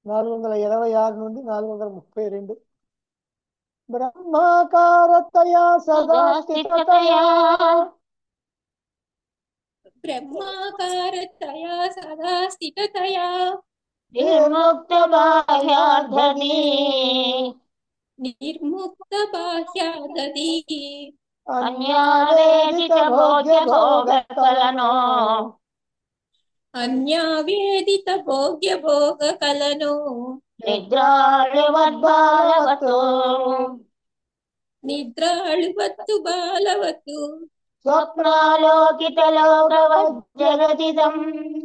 నాలుగు వందల ఇరవై ఆరు నుండి నాలుగు వందల ముప్పై రెండు బ్రహ్మాకారతయా సదా స్థితతయా బ్రహ్మాకారతయా సదా స్థితతయా నిర్ముక్త బాహ్యార్థని నిర్ముక్త బాహ్యాదది అన్యావేదిత భోగ్య భోగ కలను అన్యావేదిత భోగ్య భోగ కలను నిద్రాళివద్భారవతు నిద్రాళువత్తు బాలవత్తు స్వప్నాలోకిత లోకవజ్జగదిదం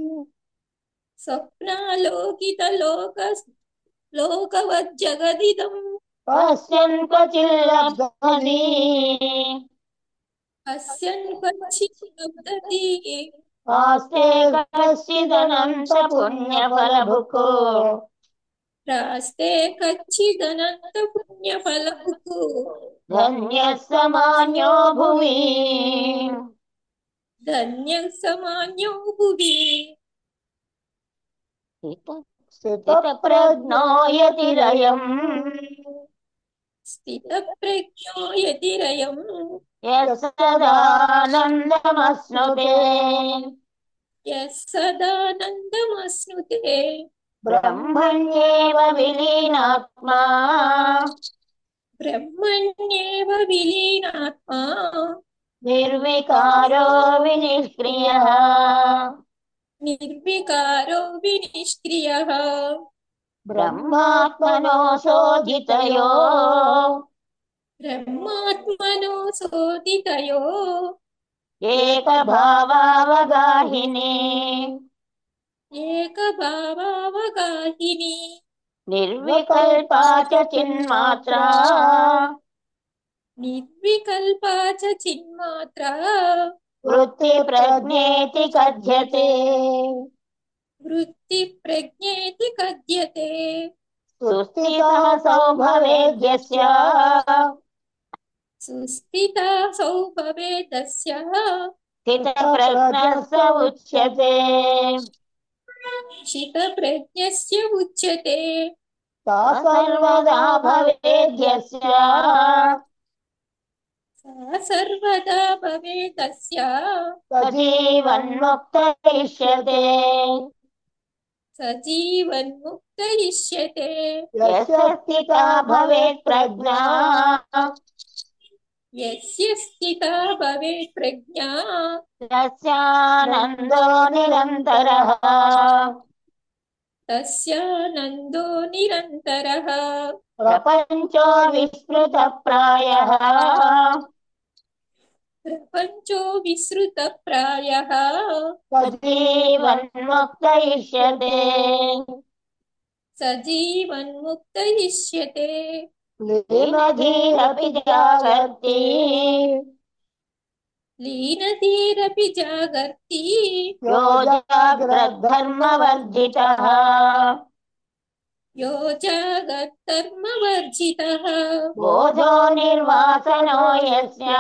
స్వప్నాలోకిత లోక లోకవజ్జగదిదం పశ్యన్ క్వచిల్లబ్ధని అస్యన్ క్వచిదబ్దతి ఆస్తే కశ్చిదనంత పుణ్యఫలభుకు రాస్తే కచ్చిదనంత పుణ్యఫలముకు ధన్య సమాన్యో భువి ధన్య సమాన్యో భువి స్థిత ప్రజ్ఞో యతిరయం స్థిత ప్రజ్ఞో యతిరయం యసదానందమస్నుతే యస్ సదానందమస్నుతే బ్రహ్మణ్యేవ విలీనాత్మా బ్రహ్మణ్యేవ విలీనాత్మా నిర్వికారో వినిష్క్రియ నిర్వికారో వినిష్క్రియ బ్రహ్మాత్మనో శోధితయో బ్రహ్మాత్మనో శోధితయో ఏకభావావగాహిని ఏకభావావగాహిని నిర్వికల్పా చ చిన్మాత్రా నిర్వికల్పా చ చిన్మాత్రా వృత్తి ప్రజ్ఞేతి కథ్యతే వృత్తి ప్రజ్ఞేతి కద్యతే సుస్థితః సౌభవేద్యస్య సుస్థిత సౌభవేదస్య స్థితప్రజ్ఞः స ఉచ్యతే శిత ప్రజ్ఞస్య ఉచ్యతే తా సర్వదా భవేద్యస్య సా సర్వదా భవేదస్య సజీవన్ముక్త ఇష్యతే సజీవన్ముక్త ఇష్యతే యస్య స్థితా భవేత్ ప్రజ్ఞా యస్య స్థిత భవేత్ ప్రజ్ఞా తస్యానందో నిరంతరः తస్యానందో నిరంతరః ప్రపంచో విస్మృత ప్రాయः ప్రపంచో విసృత ప్రాయః సజీవన్ముక్త ఇష్యతే సజీవన్ముక్త ఇష్యతే లీనధీరపి జాగర్తి లీనధీరపి జాగర్తి యో జాగ్రద్ధర్మవర్జితः యో జాగత్తర్మవర్జితః బోధో నిర్వాసనో యస్య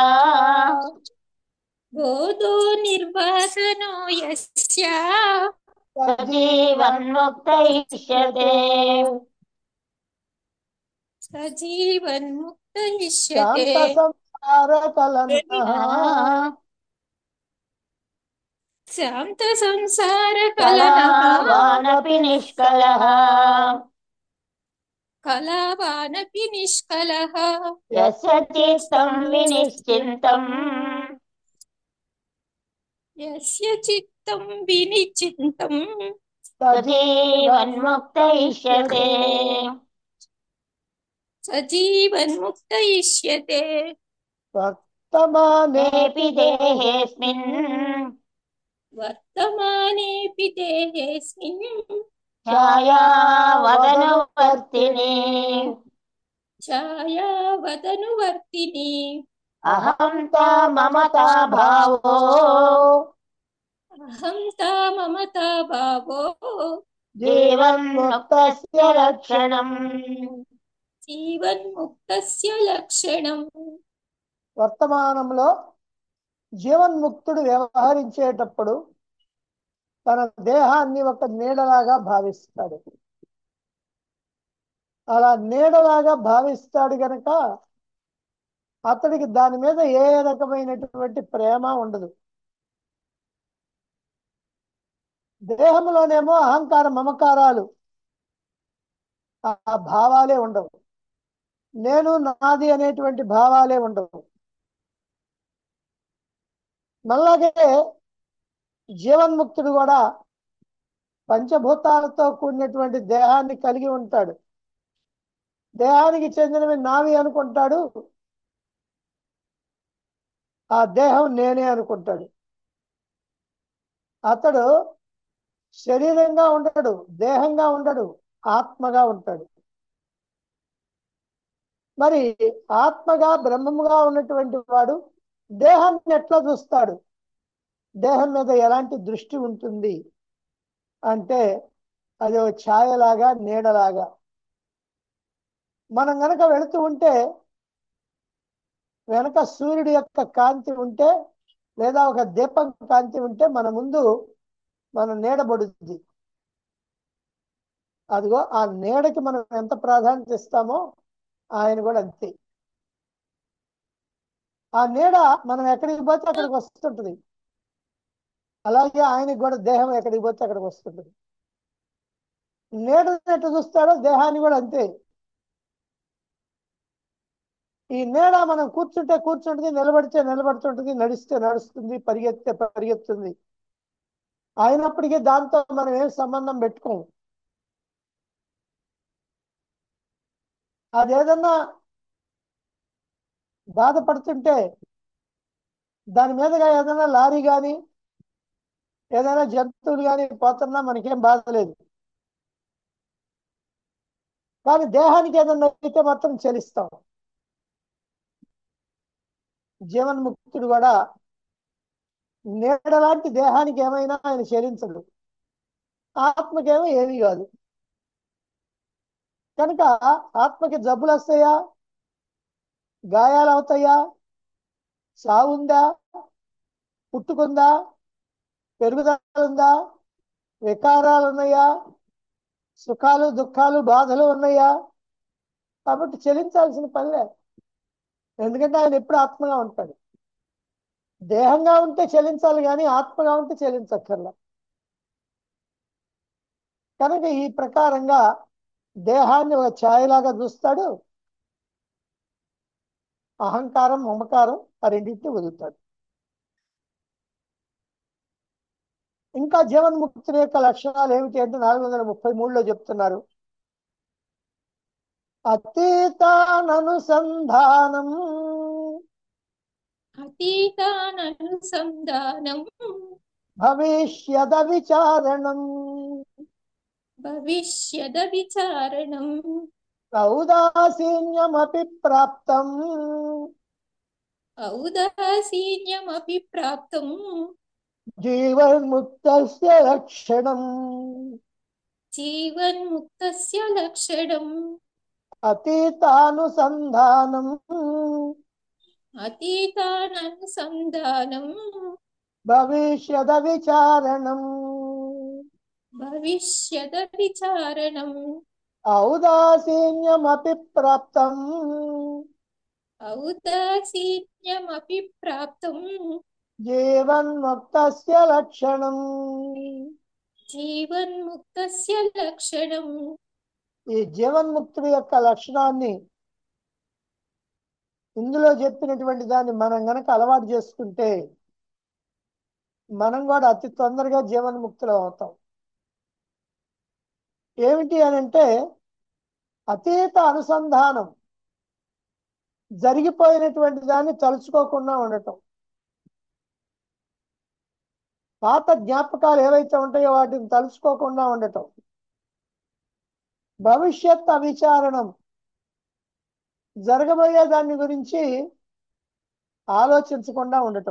బోధో నిర్వాసనో యస్య సజీవన్ముక్త ఇష్యతే సజీవన్ముక్త ఇష్యతే శాంత సంసార కలన శాంత సంసార కలనః కళావానపి నిష్కలः కళావానపి నిష్కలః యస్య చిత్తం వినిశ్చింతం యస్య చిత్తం వినిశ్చింతం సజీవన్ముక్త ఇష్యతే సజీవన్ముక్త ఇష్యతే వర్తమానే నేపి దేహేస్మిన్ వర్తమానేపి దేహేస్మిన్ ఛాయావదనవర్తిని ఛాయావదనువర్తిని అహం తా మమతా భావో అహం తా మమతా భావో జీవన్ముక్తస్య లక్షణం జీవన్ముక్తస్య లక్షణం వర్తమానంలో జీవన్ముక్తుడు వ్యవహరించేటప్పుడు తన దేహాన్ని ఒక నీడలాగా భావిస్తాడు అలా నీడలాగా భావిస్తాడు గనక అతడికి దాని మీద ఏ రకమైనటువంటి ప్రేమ ఉండదు దేహంలోనేమో అహంకార మమకారాలు ఆ భావాలే ఉండవు నేను నాది అనేటువంటి భావాలే ఉండవు మళ్ళాగే జీవన్ముక్తుడు కూడా పంచభూతాలతో కూడినటువంటి దేహాన్ని కలిగి ఉంటాడు దేహానికి చెందినవి నావి అనుకుంటాడు ఆ దేహం నేనే అనుకుంటాడు అతడు శరీరంగా ఉండడు దేహంగా ఉండడు ఆత్మగా ఉంటాడు మరి ఆత్మగా బ్రహ్మముగా ఉన్నటువంటి వాడు దేహాన్ని ఎట్లా చూస్తాడు దేహం మీద ఎలాంటి దృష్టి ఉంటుంది అంటే అది ఒక ఛాయలాగా నీడలాగా మనం గనక వెళుతూ ఉంటే వెనక సూర్యుడి యొక్క కాంతి ఉంటే లేదా ఒక దీపం కాంతి ఉంటే మన ముందు మన నీడబడుద్ది అదిగో ఆ నీడకి మనం ఎంత ప్రాధాన్యత ఇస్తామో ఆయన కూడా అంతే ఆ నీడ మనం ఎక్కడికి పోతే అక్కడికి వస్తుంటుంది అలాగే ఆయనకి కూడా దేహం ఎక్కడికి పోతే అక్కడికి వస్తుంటుంది నీడని ఎట్టు చూస్తాడో దేహాన్ని కూడా అంతే ఈ నీడ మనం కూర్చుంటే కూర్చుంటుంది నిలబడితే నిలబడుతుంటుంది నడిస్తే నడుస్తుంది పరిగెత్తే పరిగెత్తుంది అయినప్పటికీ దాంతో మనం ఏం సంబంధం పెట్టుకోము అదేదన్నా బాధపడుతుంటే దాని మీదుగా ఏదైనా లారీ కానీ ఏదైనా జంతువులు కానీ పోతున్నా మనకేం బాధ లేదు కానీ దేహానికి ఏదైనా అయితే మాత్రం చెలిస్తాం జీవన్ముక్తుడు కూడా నీడలాంటి దేహానికి ఏమైనా ఆయన చెలించడు ఆత్మకేమో ఏమీ కాదు కనుక ఆత్మకి జబ్బులు వస్తాయా గాయాలు అవుతాయా సావుందా పుట్టుకుందా పెరుగుదల ఉందా వికారాలు ఉన్నాయా సుఖాలు దుఃఖాలు బాధలు ఉన్నాయా కాబట్టి చెల్లించాల్సిన పనిలే ఎందుకంటే ఆయన ఎప్పుడు ఆత్మగా ఉంటాడు దేహంగా ఉంటే చెల్లించాలి కానీ ఆత్మగా ఉంటే చెల్లించక్కర్లా కనుక ఈ ప్రకారంగా దేహాన్ని ఒక ఛాయలాగా చూస్తాడు అహంకారం మమకారం ఆ రెండింటిని వదులుతాడు ఇంకా జీవన్ముక్తుని యొక్క లక్షణాలు ఏమిటి అంటే నాలుగు వందల ముప్పై మూడులో చెప్తున్నారు అతీతాననుసంధానం అతీతాననుసంధానం భవిష్యద విచారణం భవిష్యద విచారణం ఔదాసీన్యమపి ప్రాప్తం ఔదాసీన్యమపి ప్రాప్తం జీవన్ముక్తస్య లక్షణం జీవన్ముక్తస్య లక్షణం అతీతానుసంధానం అతీతాననుసంధానం భవిష్యద విచారణం భవిష్యద విచారణం ఔదాసీన్యమపి ప్రాప్తం ఔదాసీన్యమపి ప్రాప్తం జీవన్ముక్తస్య లక్షణం జీవన్ముక్తస్య లక్షణం ఈ జీవన్ముక్తుడి యొక్క లక్షణాన్ని ఇందులో చెప్పినటువంటి దాన్ని మనం గనక అలవాటు చేసుకుంటే మనం కూడా అతి తొందరగా జీవన్ముక్తులు అవుతాం ఏమిటి అని అంటే అతీత అనుసంధానం జరిగిపోయినటువంటి దాన్ని తలుచుకోకుండా ఉండటం పాత జ్ఞాపకాలు ఏవైతే ఉంటాయో వాటిని తలుచుకోకుండా ఉండటం భవిష్యత్ అవిచారణం జరగబోయే దాని గురించి ఆలోచించకుండా ఉండటం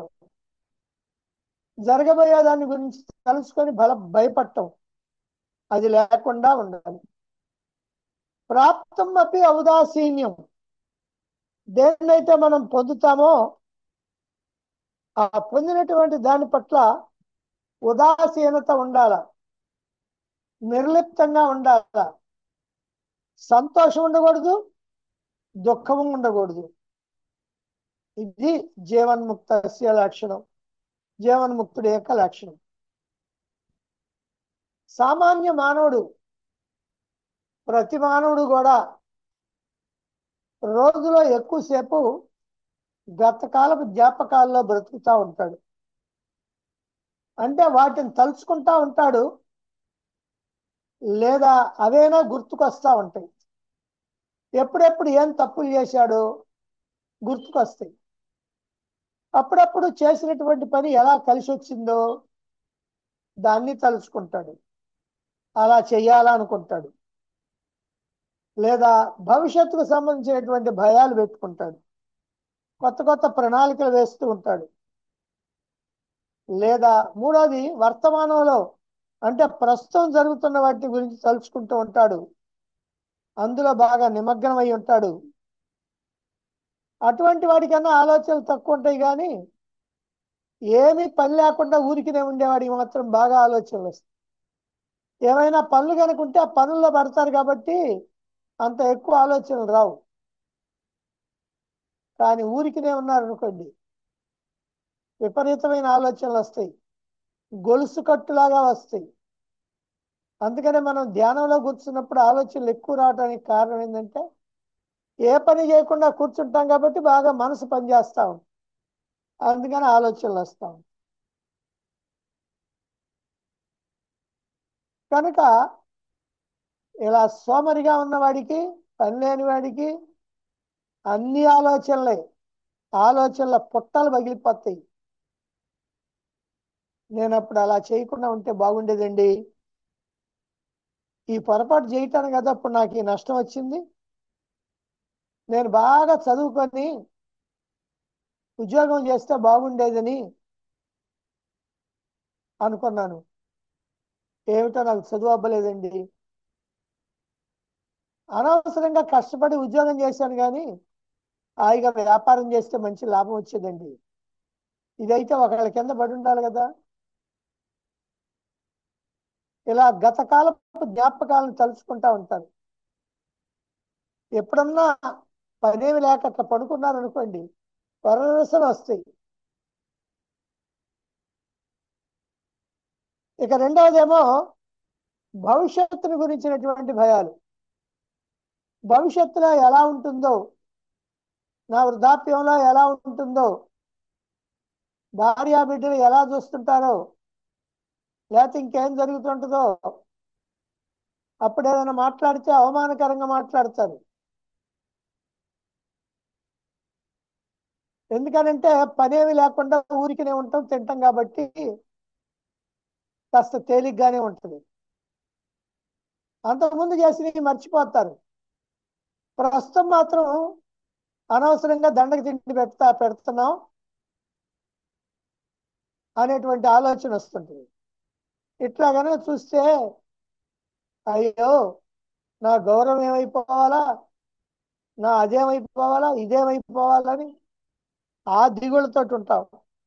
జరగబోయే దాని గురించి తలుచుకొని బల భయపడటం అది లేకుండా ఉండాలి ప్రాప్తం అపి ఔదాసీన్యం దేన్నైతే మనం పొందుతామో ఆ పొందినటువంటి దాని పట్ల ఉదాసీనత ఉండాల నిర్లిప్తంగా ఉండాల సంతోషం ఉండకూడదు దుఃఖము ఉండకూడదు ఇది జీవన్ముక్త లక్షణం జీవన్ముక్తుడి యొక్క లక్షణం సామాన్య మానవుడు ప్రతి మానవుడు కూడా రోజులో ఎక్కువసేపు గతకాలపు జ్ఞాపకాల్లో బ్రతుకుతూ ఉంటాడు అంటే వాటిని తలుచుకుంటా ఉంటాడు లేదా అవేనా గుర్తుకొస్తా ఉంటాయి ఎప్పుడెప్పుడు ఏం తప్పులు చేశాడో గుర్తుకొస్తాయి అప్పుడప్పుడు చేసినటువంటి పని ఎలా కలిసి వచ్చిందో దాన్ని తలుచుకుంటాడు అలా చెయ్యాలనుకుంటాడు లేదా భవిష్యత్తుకు సంబంధించినటువంటి భయాలు పెట్టుకుంటాడు కొత్త కొత్త ప్రణాళికలు వేస్తూ ఉంటాడు లేదా మూడోది వర్తమానంలో అంటే ప్రస్తుతం జరుగుతున్న వాటి గురించి తలుచుకుంటూ ఉంటాడు అందులో బాగా నిమగ్నమై ఉంటాడు అటువంటి వాడికన్నా ఆలోచనలు తక్కువ ఉంటాయి కానీ ఏమీ పని లేకుండా ఊరికినే ఉండేవాడికి మాత్రం బాగా ఆలోచనలు వస్తాయి ఏమైనా పనులు కనుకుంటే ఆ పనుల్లో పడతారు కాబట్టి అంత ఎక్కువ ఆలోచనలు రావు కానీ ఊరికినే ఉన్నారనుకోండి విపరీతమైన ఆలోచనలు వస్తాయి గొలుసు కట్టులాగా వస్తాయి అందుకనే మనం ధ్యానంలో కూర్చున్నప్పుడు ఆలోచనలు ఎక్కువ రావడానికి కారణం ఏంటంటే ఏ పని చేయకుండా కూర్చుంటాం కాబట్టి బాగా మనసు పనిచేస్తా ఉంది అందుకని ఆలోచనలు వస్తా ఉంది కనుక ఇలా సోమరిగా ఉన్నవాడికి పని లేని వాడికి అన్ని ఆలోచనలే ఆలోచనల పుట్టలు పగిలిపోతాయి నేను అప్పుడు అలా చేయకుండా ఉంటే బాగుండేదండి ఈ పొరపాటు చేయటాను కదా అప్పుడు నాకు ఈ నష్టం వచ్చింది నేను బాగా చదువుకొని ఉద్యోగం చేస్తే బాగుండేదని అనుకున్నాను ఏమిటో నాకు చదువు అవ్వలేదండి అనవసరంగా కష్టపడి ఉద్యోగం చేశాను కానీ హాయిగా వ్యాపారం చేస్తే మంచి లాభం వచ్చేదండి ఇదైతే ఒకళ్ళ కింద పడి ఉండాలి కదా ఇలా గత కాలపు జ్ఞాపకాలను తలుచుకుంటా ఉంటారు ఎప్పుడన్నా పనేమి లేక అట్లా పడుకున్నారు అనుకోండి వరసలు వస్తాయి ఇక రెండవదేమో భవిష్యత్తుని గురించినటువంటి భయాలు భవిష్యత్తులో ఎలా ఉంటుందో నా వృద్ధాప్యంలో ఎలా ఉంటుందో భార్యా బిడ్డలు ఎలా చూస్తుంటారో లేకపోతే ఇంకేం జరుగుతుంటుందో అప్పుడు ఏదైనా మాట్లాడితే అవమానకరంగా మాట్లాడతారు ఎందుకనంటే పనేమి లేకుండా ఊరికినే ఉంటాం తింటాం కాబట్టి కాస్త తేలిగ్గానే ఉంటుంది అంతకుముందు చేసినవి మర్చిపోతారు ప్రస్తుతం మాత్రం అనవసరంగా దండకి తిండి పెడతా పెడుతున్నాం అనేటువంటి ఆలోచన వస్తుంటుంది ఇట్లా కనుక చూస్తే అయ్యో నా గౌరవం ఏమైపోవాలా నా అదేమైపోవాలా ఇదేమైపోవాలని ఆ దిగులతో ఉంటాం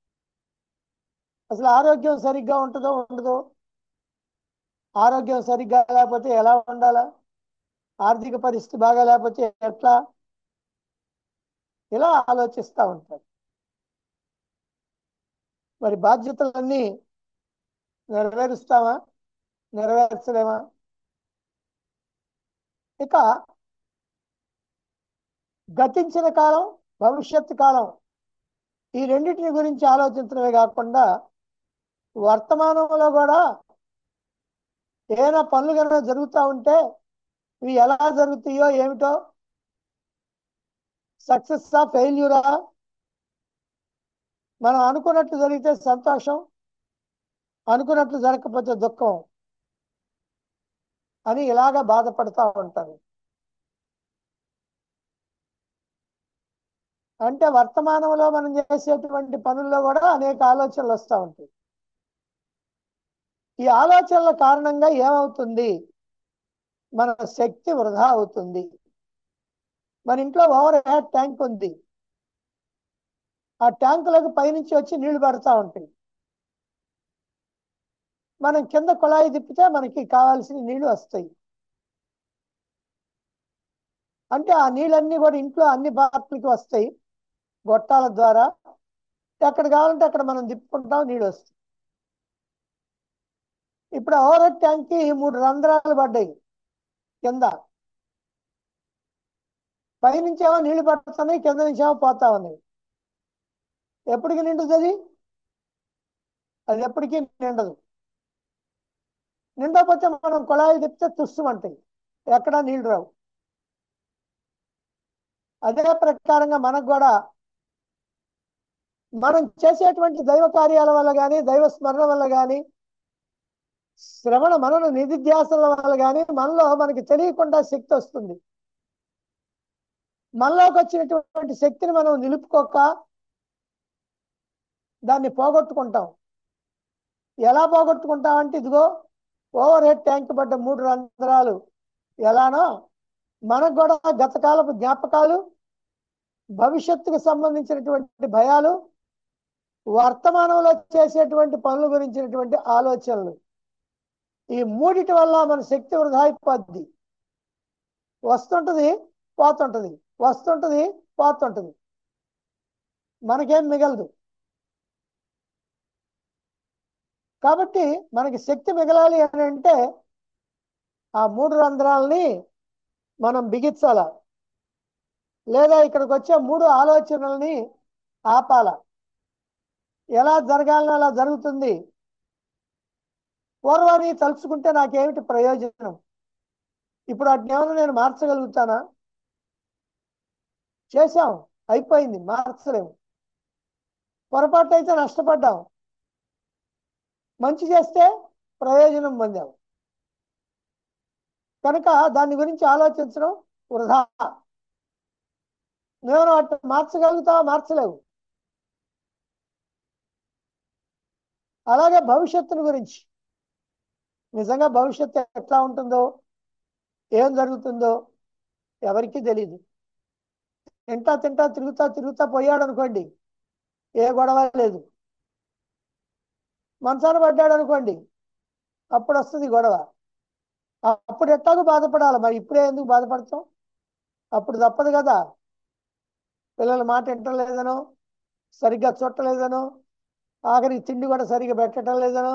అసలు ఆరోగ్యం సరిగ్గా ఉంటుందో ఉండదో ఆరోగ్యం సరిగ్గా లేకపోతే ఎలా ఉండాలా ఆర్థిక పరిస్థితి బాగా లేకపోతే ఎట్లా ఇలా ఆలోచిస్తూ ఉంటారు మరి బాధ్యతలన్నీ నెరవేరుస్తామా నెరవేర్చలేమా ఇక గతించిన కాలం భవిష్యత్తు కాలం ఈ రెండింటిని గురించి ఆలోచించడమే కాకుండా వర్తమానంలో కూడా ఏదైనా పనులు కనుక జరుగుతూ ఉంటే ఇవి ఎలా జరుగుతాయో ఏమిటో సక్సెస్సా ఫెయిల్యూరా మనం అనుకున్నట్లు జరిగితే సంతోషం అనుకున్నట్లు జరగకపోతే దుఃఖం అని ఇలాగ బాధపడుతూ ఉంటారు అంటే వర్తమానంలో మనం చేసేటువంటి పనుల్లో కూడా అనేక ఆలోచనలు వస్తూ ఉంటాయి ఈ ఆలోచనల కారణంగా ఏమవుతుంది మన శక్తి వృధా అవుతుంది మన ఇంట్లో ఓవర్ హెడ్ ట్యాంక్ ఉంది ఆ ట్యాంకులకు పైనుంచి వచ్చి నీళ్లు పడతా ఉంటాయి మనం కింద కుళాయి తిప్పితే మనకి కావాల్సిన నీళ్లు వస్తాయి అంటే ఆ నీళ్ళన్నీ కూడా ఇంట్లో అన్ని పాత్రలకి వస్తాయి గొట్టాల ద్వారా ఎక్కడ కావాలంటే అక్కడ మనం తిప్పుకుంటాం నీళ్ళు వస్తాయి ఇప్పుడు ఓవర్ హెడ్ ట్యాంక్కి మూడు రంధ్రాలు పడ్డాయి కింద పైనుంచేమో నీళ్లు పడుతున్నాయి కింద నుంచేమో పోతా ఉన్నాయి ఎప్పటికి నిండుతుంది అది ఎప్పటికీ నిండదు నిండకపోతే మనం కుళాయి తిప్పితే తుస్సుమంటాయి ఎక్కడా నీళ్ళు రావు అదే ప్రకారంగా మనకు కూడా మనం చేసేటువంటి దైవ కార్యాల వల్ల కానీ దైవ స్మరణ వల్ల కానీ శ్రవణ మనన నిధిధ్యాసల వల్ల కానీ మనలో మనకి తెలియకుండా శక్తి వస్తుంది మనలోకి వచ్చినటువంటి శక్తిని మనం నిలుపుకోక దాన్ని పోగొట్టుకుంటాం ఎలా పోగొట్టుకుంటాం అంటే ఇదిగో ఓవర్ హెడ్ ట్యాంక్ పడ్డ మూడు రంధ్రాలు ఎలానో మనకు కూడా గతకాలపు జ్ఞాపకాలు భవిష్యత్తుకు సంబంధించినటువంటి భయాలు వర్తమానంలో చేసేటువంటి పనుల గురించినటువంటి ఆలోచనలు ఈ మూడిటి వల్ల మన శక్తి వృధా అయిపోద్ది వస్తుంటది పోతుంటది వస్తుంటది పోతుంటది మనకేం మిగలదు కాబట్టి మనకి శక్తి మిగలాలి అని అంటే ఆ మూడు రంధ్రాలని మనం బిగించాల లేదా ఇక్కడికి వచ్చే మూడు ఆలోచనల్ని ఆపాల ఎలా జరగాలని అలా జరుగుతుంది పూర్వాన్ని తలుచుకుంటే నాకేమిటి ప్రయోజనం ఇప్పుడు అట్నేమన్నా నేను మార్చగలుగుతానా చేశాం అయిపోయింది మార్చలేము పొరపాటు అయితే నష్టపడ్డాం మంచి చేస్తే ప్రయోజనం పొందాం కనుక దాని గురించి ఆలోచించడం వృధా నేను వాటిని మార్చగలుగుతావా మార్చలేవు అలాగే భవిష్యత్తుని గురించి నిజంగా భవిష్యత్తు ఎట్లా ఉంటుందో ఏం జరుగుతుందో ఎవరికీ తెలియదు తింటా తింటా తిరుగుతా తిరుగుతా పోయాడు అనుకోండి ఏ గొడవ లేదు మంచాన పడ్డాడు అనుకోండి అప్పుడు వస్తుంది గొడవ అప్పుడు ఎట్లాగో బాధపడాలి మరి ఇప్పుడే ఎందుకు బాధపడతాం అప్పుడు తప్పదు కదా పిల్లల మాట వింటలేదనో సరిగ్గా చుట్టలేదనో ఆఖరికి తిండి కూడా సరిగ్గా పెట్టడం లేదనో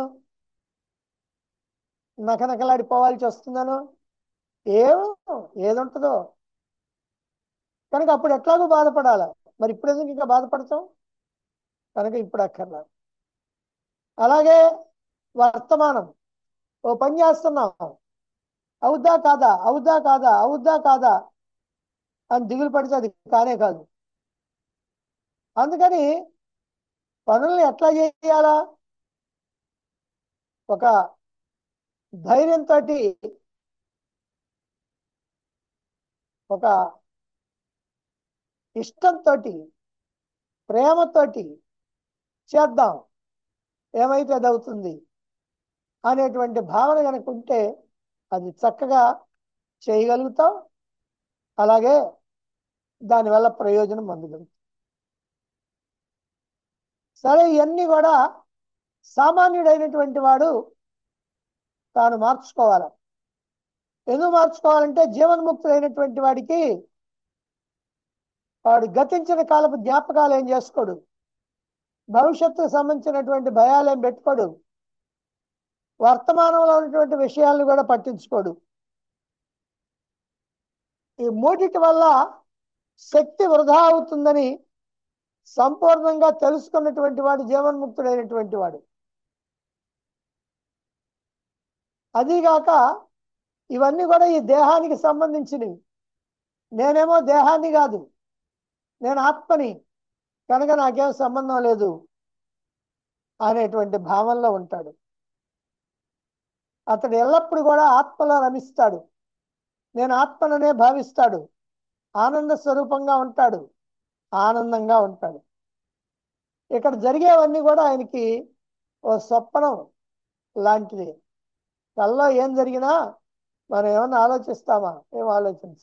నకనకలాడిపోవాల్సి వస్తుందనో ఏమో ఏదుంటుందో కనుక అప్పుడు ఎట్లాగో బాధపడాల మరి ఇప్పుడు ఎందుకు ఇంకా బాధపడతాం కనుక ఇప్పుడు అక్కర్లా అలాగే వర్తమానం ఓ పని చేస్తున్నాం అవుద్దా కాదా అవుద్దా కాదా అవుద్దా కాదా అని దిగులు పడితే అది కానే కాదు అందుకని పనుల్ని ఎట్లా చేయాలా ఒక ధైర్యంతో ఒక ఇష్టంతో ప్రేమతోటి చేద్దాం ఏమైతే అది అవుతుంది అనేటువంటి భావన కనుక ఉంటే అది చక్కగా చేయగలుగుతాం అలాగే దానివల్ల ప్రయోజనం పొందగలుగుతాం సరే ఇవన్నీ కూడా సామాన్యుడైనటువంటి వాడు తాను మార్చుకోవాలి ఎందుకు మార్చుకోవాలంటే జీవన్ముక్తుడైనటువంటి వాడికి వాడు గతించిన కాలపు జ్ఞాపకాలు ఏం చేసుకోడు భవిష్యత్తుకు సంబంధించినటువంటి భయాలు ఏం పెట్టుకోడు వర్తమానంలో ఉన్నటువంటి విషయాలను కూడా పట్టించుకోడు ఈ మూడిటి వల్ల శక్తి వృధా అవుతుందని సంపూర్ణంగా తెలుసుకున్నటువంటి వాడు జీవన్ముక్తుడైనటువంటి వాడు అదీగాక ఇవన్నీ కూడా ఈ దేహానికి సంబంధించినవి నేనేమో దేహాన్ని కాదు నేను ఆత్మని కనుక నాకేం సంబంధం లేదు అనేటువంటి భావనలో ఉంటాడు అతడు ఎల్లప్పుడూ కూడా ఆత్మలో రమిస్తాడు నేను ఆత్మననే భావిస్తాడు ఆనంద స్వరూపంగా ఉంటాడు ఆనందంగా ఉంటాడు ఇక్కడ జరిగేవన్నీ కూడా ఆయనకి ఓ స్వప్నం లాంటిది కల్లో ఏం జరిగినా మనం ఏమన్నా ఆలోచిస్తామా ఏం ఆలోచించ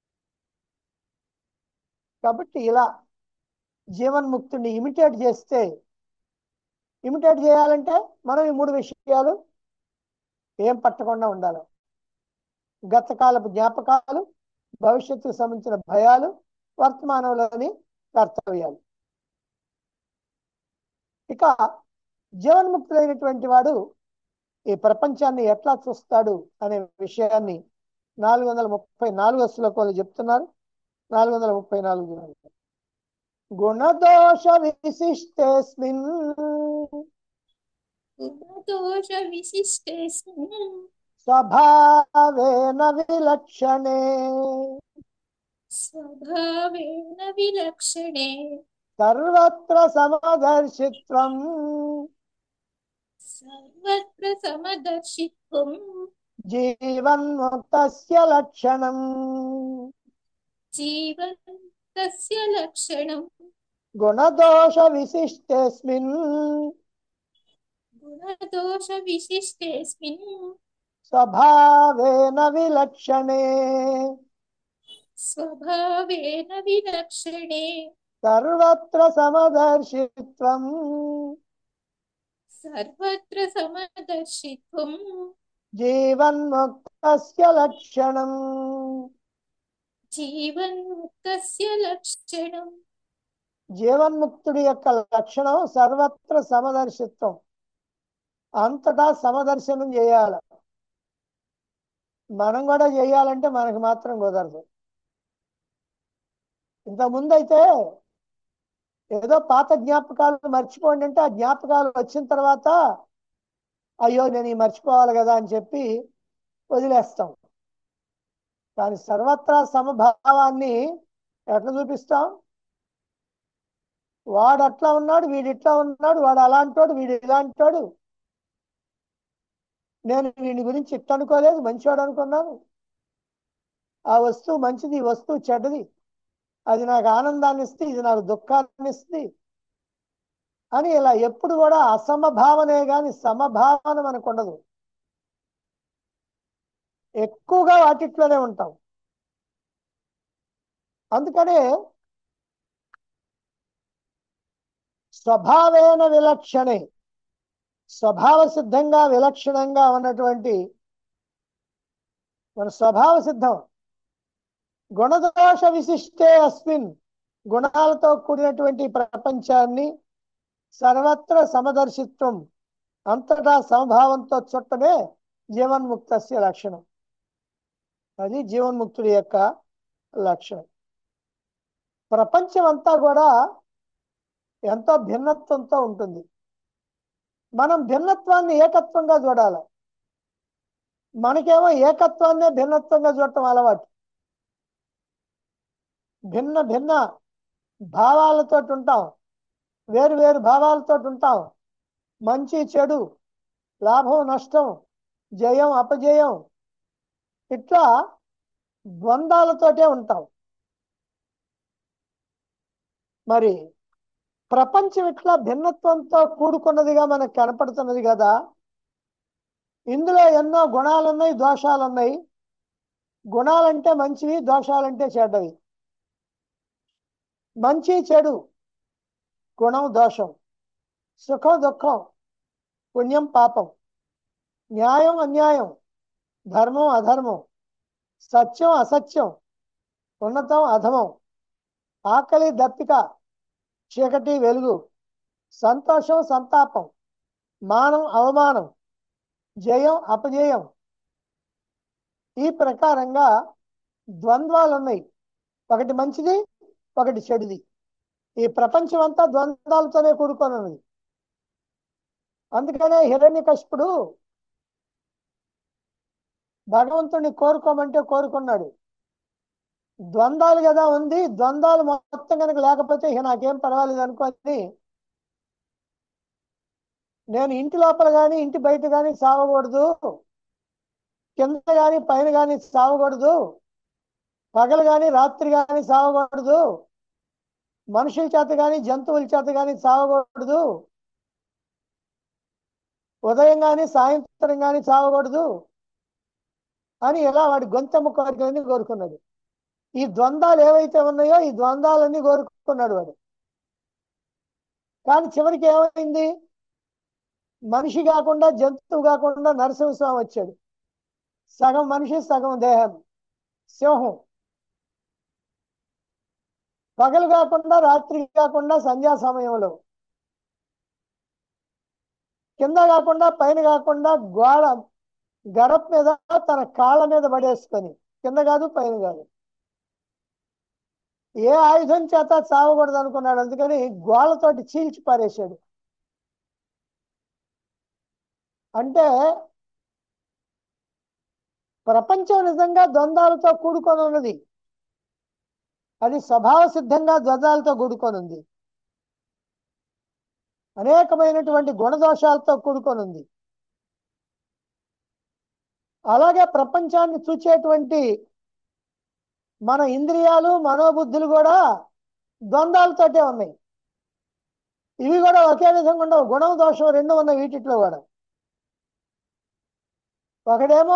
కాబట్టి ఇలా జీవన్ముక్తుడిని ఇమిటేట్ చేస్తే ఇమిటేట్ చేయాలంటే మనం ఈ మూడు విషయాలు ఏం పట్టకుండా ఉండాలి గతకాలపు జ్ఞాపకాలు భవిష్యత్తుకు సంబంధించిన భయాలు వర్తమానంలోని కర్తవ్యాలు ఇక జీవన్ముక్తులైనటువంటి వాడు ఈ ప్రపంచాన్ని ఎట్లా చూస్తాడు అనే విషయాన్ని నాలుగు వందల ముప్పై నాలుగో శ్లోకంలో చెప్తున్నారు నాలుగు వందల ముప్పై నాలుగు చూడండి. గుణదోష విశిష్టేస్మిన్ గుణదోష విశిష్టేస్మిన్ స్వభావేన విలక్షణే స్వభావేన విలక్షణే సర్వత్ర సమదర్శిత్వం సర్వత్ర సమదర్శిత్వం జీవన్ముక్తస్య లక్షణం జీవంతస్య లక్షణం గుణదోష విశిష్టేస్మిన్ గుణదోష విశిష్టేస్మిన్ స్వభావేన విలక్షణే స్వభావేన విలక్షణే సర్వత్ర సమదర్శిత్వం సర్వత్ర సమదర్శిత్వం జీవన్ముక్తస్య లక్షణం జీవన్ముక్తస్య లక్షణం జీవన్ముక్తుడి యొక్క లక్షణం సర్వత్ర సమదర్శిత్వం అంతటా సమదర్శనం చేయాలి మనం కూడా చేయాలంటే మనకు మాత్రం కుదరదు ఇంతకుముందు అయితే ఏదో పాత జ్ఞాపకాలు మర్చిపోండి అంటే ఆ జ్ఞాపకాలు వచ్చిన తర్వాత అయ్యో నేను ఈ మర్చిపోవాలి కదా అని చెప్పి వదిలేస్తాం కానీ సర్వత్రా సమభావాన్ని ఎట్లా చూపిస్తాం వాడు అట్లా ఉన్నాడు వీడు ఇట్లా ఉన్నాడు వాడు అలాంటోడు వీడు ఇలాంటోడు నేను వీడి గురించి ఇట్ట అనుకోలేదు మంచివాడు అనుకున్నాను ఆ వస్తువు మంచిది ఈ వస్తువు చెడ్డది అది నాకు ఆనందాన్ని ఇస్తుంది ఇది నాకు దుఃఖాన్ని ఇస్తుంది అని ఇలా ఎప్పుడు కూడా అసమభావనే కానీ సమభావన మనకు ఉండదు ఎక్కువగా వాటిట్లోనే ఉంటాం అందుకనే స్వభావేన విలక్షణే స్వభావ సిద్ధంగా విలక్షణంగా ఉన్నటువంటి మన స్వభావ సిద్ధం గుణదోష విశిష్టే అస్మిన్ గుణాలతో కూడినటువంటి ప్రపంచాన్ని సర్వత్ర సమదర్శిత్వం అంతటా సమభావంతో చుట్టమే జీవన్ముక్తస్య లక్షణం అది జీవన్ముక్తుడి యొక్క లక్షణం ప్రపంచం అంతా కూడా ఎంతో భిన్నత్వంతో ఉంటుంది మనం భిన్నత్వాన్ని ఏకత్వంగా చూడాలి మనకేమో ఏకత్వాన్నే భిన్నత్వంగా చూడటం అలవాటు భిన్న భిన్న భావాలతో ఉంటాం వేరు వేరు భావాలతో ఉంటాం మంచి చెడు లాభం నష్టం జయం అపజయం ఇట్లా ద్వంద్వాలతోటే ఉంటాం మరి ప్రపంచం ఇట్లా భిన్నత్వంతో కూడుకున్నదిగా మనకు కనపడుతున్నది కదా ఇందులో ఎన్నో గుణాలు ఉన్నాయి దోషాలు ఉన్నాయి గుణాలంటే మంచివి దోషాలంటే చెడ్డవి మంచి చెడు గుణం దోషం సుఖం దుఃఖం పుణ్యం పాపం న్యాయం అన్యాయం ధర్మం అధర్మం సత్యం అసత్యం ఉన్నతం అధమం ఆకలి దప్పిక చీకటి వెలుగు సంతోషం సంతాపం మానం అవమానం జయం అపజయం ఈ ప్రకారంగా ద్వంద్వాలు ఉన్నాయి ఒకటి మంచిది ఒకటి చెడుది ఈ ప్రపంచం అంతా ద్వంద్వాలతోనే కూడుకొని ఉన్నది అందుకనే హిరణ్యకశిపుడు భగవంతుడిని కోరుకోమంటే కోరుకున్నాడు ద్వంద్వాలు కదా ఉంది ద్వంద్వాలు మొత్తం కనుక లేకపోతే ఇక నాకేం పర్వాలేదు అనుకొని నేను ఇంటి లోపల కానీ ఇంటి బయట కానీ సావకూడదు కింద కానీ పైన కానీ సావకూడదు పగలు కానీ రాత్రి కానీ సావకూడదు మనుషుల చేత కానీ జంతువుల చేత కానీ సావకూడదు ఉదయం కానీ సాయంత్రం కానీ సావకూడదు అని ఇలా వాడి గొంతెమ్మ కోరికలన్నీ కోరుకున్నాడు ఈ ద్వంద్వాలు ఏవైతే ఉన్నాయో ఈ ద్వంద్వాలన్నీ కోరుకున్నాడు వాడు కానీ చివరికి ఏమైంది మనిషి కాకుండా జంతువు కాకుండా నరసింహస్వామి వచ్చాడు సగం మనిషి సగం దేహం సింహం పగలు కాకుండా రాత్రి కాకుండా సంధ్యా సమయంలో కింద కాకుండా పైన కాకుండా గోడ గడప మీద తన కాళ్ళ మీద పడేసుకొని కింద కాదు పైన కాదు ఏ ఆయుధం చేత చావకూడదు అనుకున్నాడు అందుకని గోళ్ళతోటి చీల్చి పారేశాడు అంటే ప్రపంచం నిజంగా ద్వంద్వాలతో కూడుకొని ఉన్నది అది స్వభావ సిద్ధంగా ద్వంద్వాలతో కూడుకొని ఉంది అనేకమైనటువంటి గుణదోషాలతో కూడుకొని ఉంది అలాగే ప్రపంచాన్ని చూచేటువంటి మన ఇంద్రియాలు మనోబుద్ధులు కూడా ద్వంద్వాలతోటే ఉన్నాయి ఇవి కూడా ఒకే విధంగా ఉండవు గుణం దోషం రెండు ఉన్నాయి వీటిలో కూడా ఒకడేమో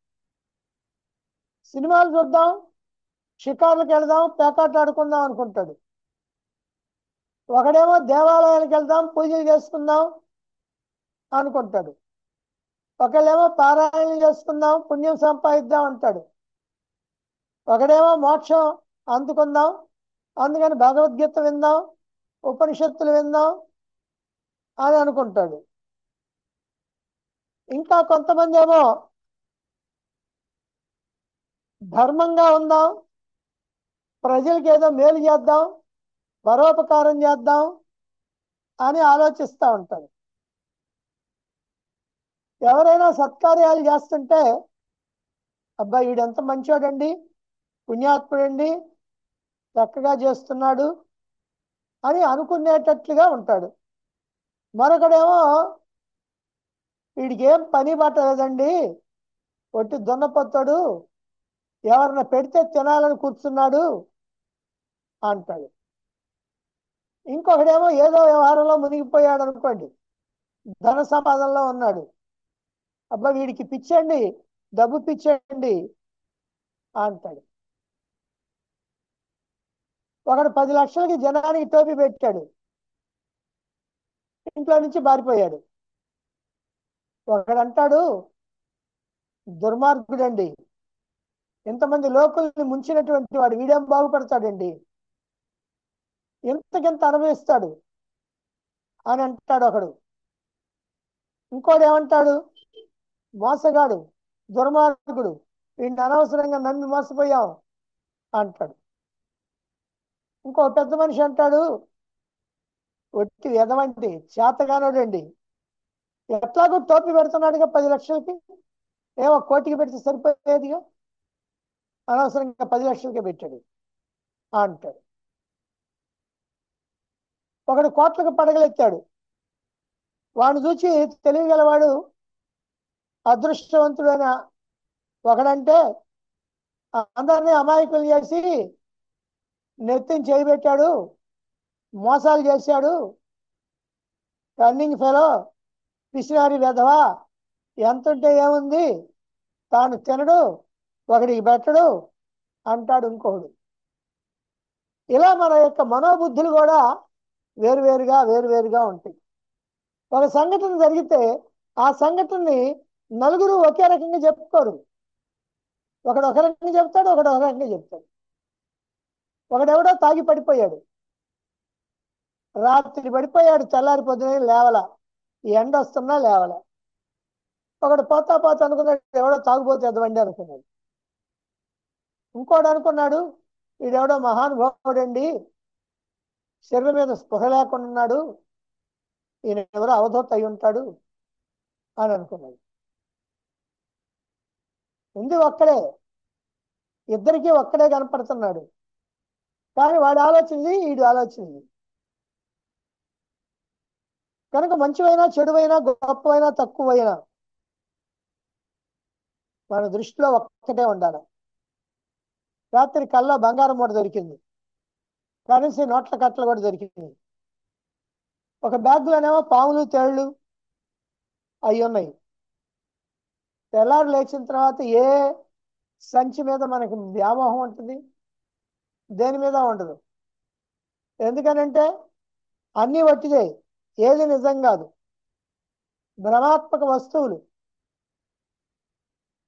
సినిమాలు చూద్దాం షికార్లకు వెళ్దాం పేకాట్లు ఆడుకుందాం అనుకుంటాడు ఒకడేమో దేవాలయానికి వెళ్దాం పూజలు చేసుకుందాం అనుకుంటాడు ఒకళ్ళేమో పారాయణ చేసుకుందాం పుణ్యం సంపాదిద్దాం అంటాడు ఒకడేమో మోక్షం అందుకుందాం అందుకని భగవద్గీత విందాం ఉపనిషత్తులు విందాం అని అనుకుంటాడు ఇంకా కొంతమంది ఏమో ధర్మంగా ఉందాం ప్రజలకి ఏదో మేలు చేద్దాం పరోపకారం చేద్దాం అని ఆలోచిస్తూ ఉంటారు ఎవరైనా సత్కార్యాలు చేస్తుంటే అబ్బాయి వీడెంత మంచోడండి పుణ్యాత్ముడండి చక్కగా చేస్తున్నాడు అని అనుకునేటట్లుగా ఉంటాడు మరొకడేమో వీడికి ఏం పని పట్టలేదండి ఒట్టి దున్నపోతాడు ఎవరన్నా పెడితే తినాలని కూర్చున్నాడు అంటాడు ఇంకొకడేమో ఏదో వ్యవహారంలో మునిగిపోయాడు అనుకోండి ధన సంపాదనలో ఉన్నాడు అబ్బా వీడికి పిచ్చండి డబ్బు పిచ్చండి అంటాడు ఒకడు పది లక్షలకి జనానికి టోపీ పెట్టాడు ఇంట్లో నుంచి పారిపోయాడు ఒకడు అంటాడు దుర్మార్గుడండి ఎంతమంది లోకుల్ని ముంచినటువంటి వాడు వీడేం బాగుపడతాడండి ఎంతకెంత అనుభవిస్తాడు అని అంటాడు ఒకడు ఇంకోడు ఏమంటాడు మోసగాడు దుర్మార్గుడు వీడిని అనవసరంగా నమ్మి మోసపోయాం అంటాడు ఇంకో పెద్ద మనిషి అంటాడు ఒట్టి ఎదవంటి చేతగానోడండి ఎట్లాగో టోపీ పెడుతున్నాడుగా పది లక్షలకి ఏమో కోటికి పెడితే సరిపోయేదిగా అనవసరంగా పది లక్షలకే పెట్టాడు అంటాడు ఒకడు కోట్లకు పడగలెత్తాడు వాడిని చూసి తెలియగలవాడు అదృష్టవంతుడైన ఒకడంటే అందరినీ అమాయకులు చేసి నెత్తిని చేయబెట్టాడు మోసాలు చేశాడు రన్నింగ్ ఫెలో పిసినారి వెధవా ఎంత ఉంటే ఏముంది తాను తినడు ఒకడికి పెట్టడు అంటాడు ఇంకోడు ఇలా మన యొక్క మనోబుద్ధులు కూడా వేరువేరుగా వేరువేరుగా ఉంటాయి ఒక సంఘటన జరిగితే ఆ సంఘటనని నలుగురు ఒకే రకంగా చెప్పుకోరు ఒకడు ఒక రకంగా చెప్తాడు ఒకడు ఒక రకంగా చెప్తాడు ఒకడెవడో తాగి పడిపోయాడు రాత్రి పడిపోయాడు తెల్లారి పొద్దున లేవల ఎండ వస్తున్నా లేవల ఒకడు పోతా పోతా అనుకున్నాడు ఎవడో తాగుపోతే ఎదవండి అనుకున్నాడు ఇంకోడు అనుకున్నాడు వీడెవడో మహానుభావుడండి శరీరం మీద స్పృహ లేకుండా ఉన్నాడు ఈయన ఎవరో అవధూత అయి ఉంటాడు అని అనుకున్నాడు ఉంది ఒక్కడే ఇద్దరికీ ఒక్కడే కనపడుతున్నాడు కానీ వాడి ఆలోచనది వీడి ఆలోచనది కనుక మంచివైనా చెడువైనా గొప్పవైనా తక్కువైనా మన దృష్టిలో ఒక్కటే ఉండాలి రాత్రి కల్లా బంగారం మూట దొరికింది కరెన్సీ నోట్ల కట్టలు కూడా దొరికింది ఒక బ్యాగ్లోనేమో పాములు తేళ్ళు అవి ఉన్నాయి తెల్లారు లేచిన తర్వాత ఏ సంచి మీద మనకి వ్యామోహం ఉంటుంది దేని మీద ఉండదు ఎందుకనంటే అన్నీ వట్టిదే ఏది నిజం కాదు భ్రమాత్మక వస్తువులు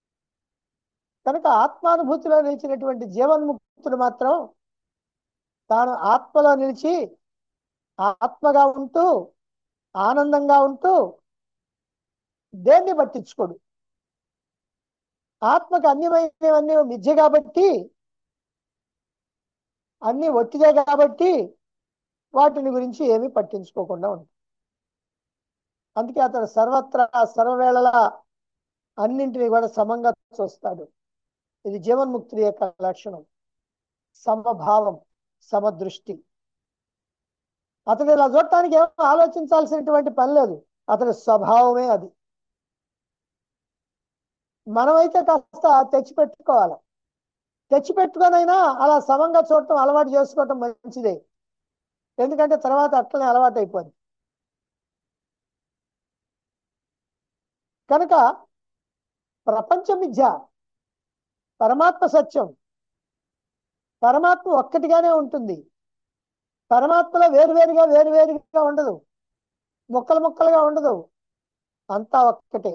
కనుక ఆత్మానుభూతిలో నిలిచినటువంటి జీవన్ముక్తుడు మాత్రం తాను ఆత్మలో నిలిచి ఆత్మగా ఉంటూ ఆనందంగా ఉంటూ దేన్ని పట్టించుకోడు ఆత్మకు అన్యమైనవన్నీ మిథ్య కాబట్టి అన్ని ఒట్టిదే కాబట్టి వాటిని గురించి ఏమీ పట్టించుకోకుండా ఉంటుంది అందుకే అతను సర్వత్రా సర్వవేళలా అన్నింటినీ కూడా సమంగా చూస్తాడు ఇది జీవన్ముక్తుడి యొక్క లక్షణం సమభావం సమదృష్టి అతడు ఇలా చూడటానికి ఏమో ఆలోచించాల్సినటువంటి పని లేదు అతని స్వభావమే అది మనమైతే కాస్త తెచ్చిపెట్టుకోవాలి తెచ్చిపెట్టుకొనైనా అలా సమంగా చూడటం అలవాటు చేసుకోవటం మంచిదే ఎందుకంటే తర్వాత అట్లనే అలవాటు అయిపోయింది కనుక ప్రపంచ మిథ్య పరమాత్మ సత్యం పరమాత్మ ఒక్కటిగానే ఉంటుంది పరమాత్మలో వేరువేరుగా వేరువేరుగా ఉండదు ముక్కలు ముక్కలుగా ఉండదు అంతా ఒక్కటే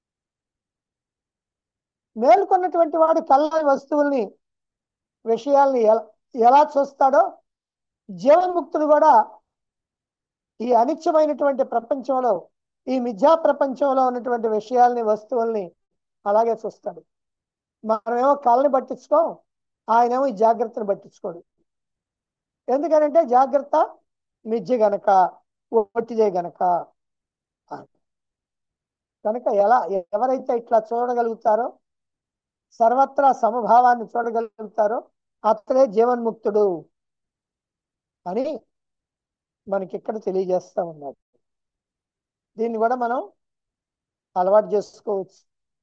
మేల్కొన్నటువంటి వాడు కళ్ళని వస్తువుల్ని విషయాల్ని ఎలా ఎలా చూస్తాడో జీవన్ముక్తుడు కూడా ఈ అనిత్యమైనటువంటి ప్రపంచంలో ఈ మిథ్యా ప్రపంచంలో ఉన్నటువంటి విషయాల్ని వస్తువుల్ని అలాగే చూస్తాడు మనమేమో కళ్ళని పట్టించుకోం ఆయనేమో ఈ జాగ్రత్తను పట్టించుకోడు ఎందుకనంటే జాగ్రత్త మిథ్య గనక ఒట్టిదే గనక కనుక ఎలా ఎవరైతే ఇట్లా చూడగలుగుతారో సర్వత్రా సమభావాన్ని చూడగలుగుతారో అతడే జీవన్ముక్తుడు అని మనకి ఇక్కడ తెలియజేస్తా ఉన్నారు దీన్ని కూడా మనం అలవాటు చేసుకోవచ్చు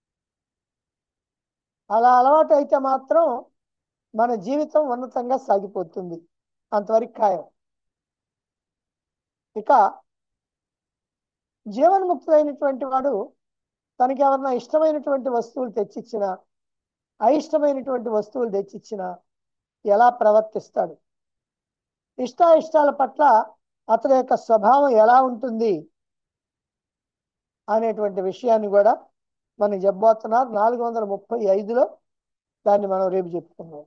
అలా అలవాటు అయితే మాత్రం మన జీవితం ఉన్నతంగా సాగిపోతుంది అంతవరకు ఖాయం ఇక జీవన్ముక్తుడైనటువంటి వాడు తనకి ఎవరన్నా ఇష్టమైనటువంటి వస్తువులు తెచ్చిచ్చిన అయిష్టమైనటువంటి వస్తువులు తెచ్చిచ్చిన ఎలా ప్రవర్తిస్తాడు ఇష్టాయిష్టాల పట్ల అతని యొక్క స్వభావం ఎలా ఉంటుంది అనేటువంటి విషయాన్ని కూడా మనకి చెప్పబోతున్నారు నాలుగు వందల ముప్పై ఐదులో దాన్ని మనం రేపు చెప్పుకున్నాం